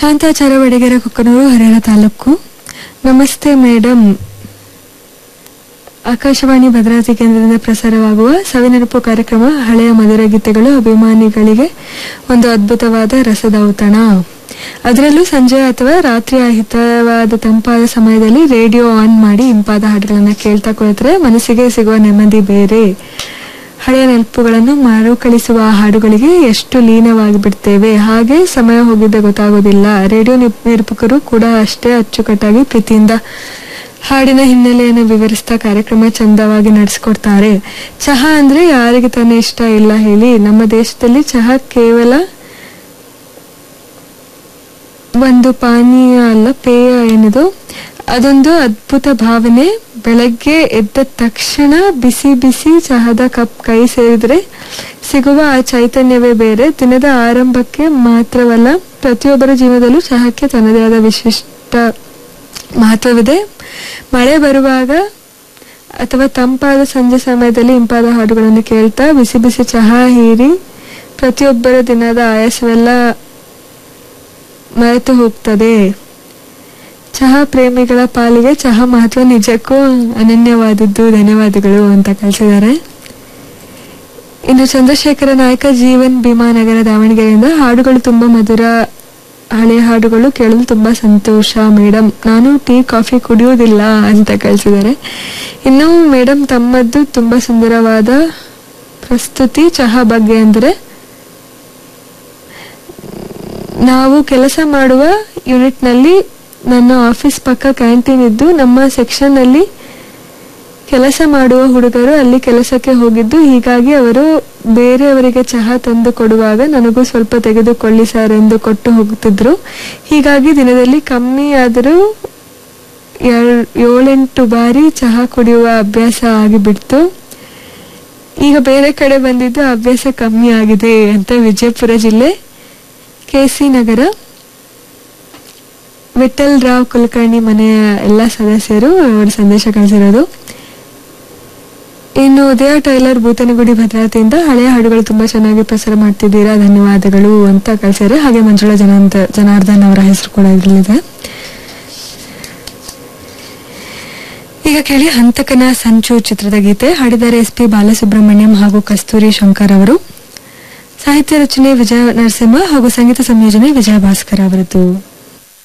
ಶಾಂತಾಚಾರ ವಡಿಗೆರೆ ಕೊಕ್ಕನೂರು ಹರಿಹರ ತಾಲೂಕು ನಮಸ್ತೆ ಮೇಡಮ್ ಆಕಾಶವಾಣಿ ಭದ್ರಾವತಿ ಕೇಂದ್ರದಿಂದ ಪ್ರಸಾರವಾಗುವ ಸವಿನೆನಪು ಕಾರ್ಯಕ್ರಮ ಹಳೆಯ ಮಧುರ ಗೀತೆಗಳು ಅಭಿಮಾನಿಗಳಿಗೆ ಒಂದು ಅದ್ಭುತವಾದ ರಸದೌತಣ ಅದರಲ್ಲೂ ಸಂಜೆ ಅಥವಾ ರಾತ್ರಿ ಹಿತವಾದ ತಂಪಾದ ಸಮಯದಲ್ಲಿ ರೇಡಿಯೋ ಆನ್ ಮಾಡಿ ಇಂಪಾದ ಹಾಡುಗಳನ್ನ ಕೇಳ್ತಾ ಕುಳಿತರೆ ಮನಸ್ಸಿಗೆ ಸಿಗುವ ನೆಮ್ಮದಿ ಬೇರೆ ಹಳೆಯ ನೆನಪುಗಳನ್ನು ಮರುಕಳಿಸುವ ಆ ಹಾಡುಗಳಿಗೆ ಎಷ್ಟು ಲೀನವಾಗಿ ಬಿಡ್ತೇವೆ ಹಾಗೆ ಸಮಯ ಹೋಗಿದ್ದೆ ಗೊತ್ತಾಗೋದಿಲ್ಲ ರೇಡಿಯೋ ನಿಪ್- ನಿರೂಪಕರು ಕೂಡ ಅಷ್ಟೇ ಅಚ್ಚುಕಟ್ಟಾಗಿ ಪ್ರೀತಿಯಿಂದ ಹಾಡಿನ ಹಿನ್ನೆಲೆಯನ್ನು ವಿವರಿಸ್ತಾ ಕಾರ್ಯಕ್ರಮ ಚಂದವಾಗಿ ನಡೆಸ್ಕೊಡ್ತಾರೆ ಚಹಾ ಅಂದ್ರೆ ಯಾರಿಗೆ ತಾನೇ ಇಷ್ಟ ಇಲ್ಲ ಹೇಳಿ ನಮ್ಮ ದೇಶದಲ್ಲಿ ಚಹಾ ಕೇವಲ ಒಂದು ಪಾನೀಯ ಅಲ್ಲ ಪೇಯ ಎನ್ನುವುದು ಅದೊಂದು ಅದ್ಭುತ ಭಾವನೆ ಬೆಳಗ್ಗೆ ಎದ್ದ ತಕ್ಷಣ ಬಿಸಿ ಬಿಸಿ ಚಹಾದ ಕಪ್ ಕೈ ಸೇರಿದ್ರೆ ಸಿಗುವ ಆ ಚೈತನ್ಯವೇ ಬೇರೆ ದಿನದ ಆರಂಭಕ್ಕೆ ಮಾತ್ರವಲ್ಲ ಪ್ರತಿಯೊಬ್ಬರ ಜೀವನದಲ್ಲೂ ಚಹಾಕ್ಕೆ ತನ್ನದೇ ಆದ ವಿಶಿಷ್ಟ ಮಹತ್ವವಿದೆ ಮಳೆ ಬರುವಾಗ ಅಥವಾ ತಂಪಾದ ಸಂಜೆ ಸಮಯದಲ್ಲಿ ಇಂಪಾದ ಹಾಡುಗಳನ್ನು ಕೇಳ್ತಾ ಬಿಸಿ ಬಿಸಿ ಚಹಾ ಹೀರಿ ಪ್ರತಿಯೊಬ್ಬರ ದಿನದ ಆಯಾಸವೆಲ್ಲ ಮರೆತು ಹೋಗ್ತದೆ ಚಹಾ ಪ್ರೇಮಿಗಳ ಪಾಲಿಗೆ ಚಹಾ ಮಹತ್ವ ನಿಜಕ್ಕೂ ಅನನ್ಯವಾದದ್ದು ಧನ್ಯವಾದಗಳು ಅಂತ ಕಳಿಸಿದ್ದಾರೆ ಇನ್ನು ಚಂದ್ರಶೇಖರ ನಾಯಕ ಜೀವನ್ ಭೀಮಾ ನಗರ ದಾವಣಗೆರೆಯಿಂದ ಹಾಡುಗಳು ತುಂಬಾ ಮಧುರ ಹಳೆ ಹಾಡುಗಳು ಕೇಳಲು ತುಂಬಾ ಸಂತೋಷ ಮೇಡಮ್ ನಾನು ಟೀ ಕಾಫಿ ಕುಡಿಯುವುದಿಲ್ಲ ಅಂತ ಕಳಿಸಿದ್ದಾರೆ ಇನ್ನು ಮೇಡಮ್ ತಮ್ಮದ್ದು ತುಂಬಾ ಸುಂದರವಾದ ಪ್ರಸ್ತುತಿ ಚಹಾ ಬಗ್ಗೆ ಅಂದ್ರೆ ನಾವು ಕೆಲಸ ಮಾಡುವ ಯೂನಿಟ್ ನಲ್ಲಿ ನನ್ನ ಆಫೀಸ್ ಪಕ್ಕ ಕ್ಯಾಂಟೀನ್ ಇದ್ದು ನಮ್ಮ ಸೆಕ್ಷನ್ ನಲ್ಲಿ ಕೆಲಸ ಮಾಡುವ ಹುಡುಗರು ಅಲ್ಲಿ ಕೆಲಸಕ್ಕೆ ಹೋಗಿದ್ದು ಹೀಗಾಗಿ ಅವರು ಬೇರೆಯವರಿಗೆ ಚಹಾ ತಂದು ಕೊಡುವಾಗ ನನಗೂ ಸ್ವಲ್ಪ ತೆಗೆದುಕೊಳ್ಳಿ ಸರ್ ಎಂದು ಕೊಟ್ಟು ಹೋಗುತ್ತಿದ್ರು ಹೀಗಾಗಿ ದಿನದಲ್ಲಿ ಕಮ್ಮಿ ಆದರೂ ಏಳ್- ಏಳೆಂಟು ಬಾರಿ ಚಹಾ ಕುಡಿಯುವ ಅಭ್ಯಾಸ ಆಗಿಬಿಡ್ತು ಈಗ ಬೇರೆ ಕಡೆ ಬಂದಿದ್ದು ಅಭ್ಯಾಸ ಕಮ್ಮಿ ಆಗಿದೆ ಅಂತ ವಿಜಯಪುರ ಜಿಲ್ಲೆ ಕೆಸಿ ನಗರ ವಿಠಲ್ ರಾವ್ ಕುಲಕರ್ಣಿ ಮನೆಯ ಎಲ್ಲ ಸದಸ್ಯರು ಅವರ ಸಂದೇಶ ಕಳಿಸಿರೋದು ಇನ್ನು ಉದಯ ಟೈಲರ್ ಬೂತನಗುಡಿ ಭದ್ರಾವತಿಯಿಂದ ಹಳೆಯ ಹಾಡುಗಳು ತುಂಬಾ ಚೆನ್ನಾಗಿ ಪ್ರಸಾರ ಮಾಡ್ತಿದ್ದೀರಾ ಧನ್ಯವಾದಗಳು ಅಂತ ಕಳಿಸಿದ್ದಾರೆ ಹಾಗೆ ಮಂಜುಳಾ ಜನಾರ್ದ ಜನಾರ್ದನ್ ಅವರ ಹೆಸರು ಕೂಡ ಇದರಲ್ಲಿದೆ ಈಗ ಕೇಳಿ ಹಂತಕನ ಸಂಚು ಚಿತ್ರದ ಗೀತೆ ಹಾಡಿದ್ದಾರೆ ಎಸ್ ಪಿ ಬಾಲಸುಬ್ರಹ್ಮಣ್ಯಂ ಹಾಗೂ ಕಸ್ತೂರಿ ಶಂಕರ್ ಅವರು ಸಾಹಿತ್ಯ ರಚನೆ ವಿಜಯ ನರಸಿಂಹ ಹಾಗೂ ಸಂಗೀತ ಸಂಯೋಜನೆ ವಿಜಯ ಭಾಸ್ಕರ್ ಅವರದ್ದು